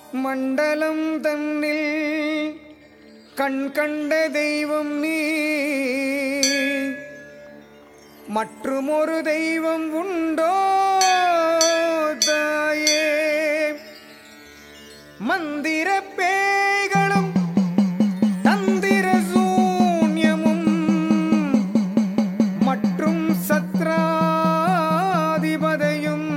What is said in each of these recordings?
மண்டலம் தன்னில் கண் கண்ட தெய்வம் நீ மற்றுமொரு தெய்வம் உண்டோ தாயே மந்திர பேய்களும் தந்திர சூன்யமும் மற்றும் சத்ராதிபதையும்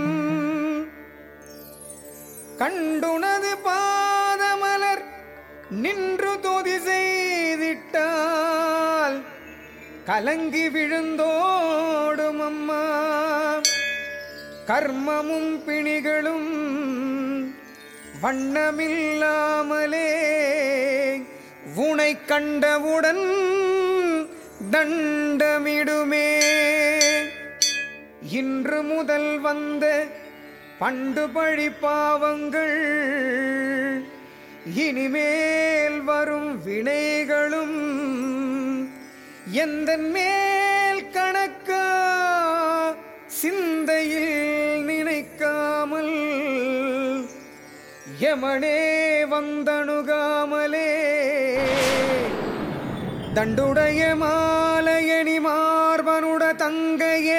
கண்டுனது பாதமலர் நின்று தொதி செய்திட்டால் கலங்கி விழுந்தோடும் அம்மா கர்மமும் பிணிகளும் வண்ணமில்லாமலே உனை கண்டவுடன் தண்டமிடுமே இன்று முதல் வந்த பண்டு பழி பாவங்கள் இனிமேல் வரும் வினைகளும் எந்த மேல் கணக்கா சிந்தையில் நினைக்காமல் யமனே வந்தணுகாமலே தண்டுடைய மாலையணி மார்பனுட தங்கையே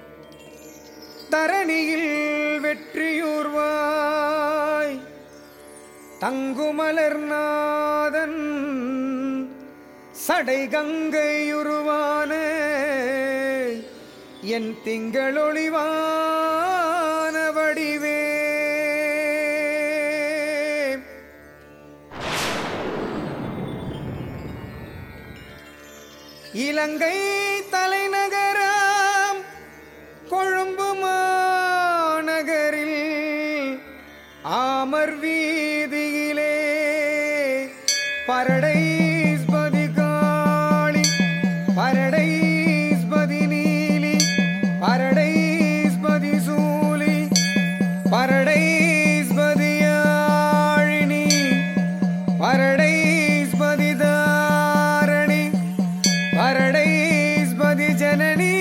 தரணியில் வெற்றியூர்வாய் தங்குமலர் நாதன் சடை கங்கையுருவான என் திங்களொளிவான வடிவே இலங்கை தலைநகரம் கொழும்பு மாநகரில் ஆமர் வீதியிலே பரடைஸ் பதி காளி பரடைஸ் பதி நீலி பரடைஸ் பதி சூலி பரடைஸ் பதியாழினி பரடைஸ் பதி தாரணி பரடைஸ் பதி ஜனனி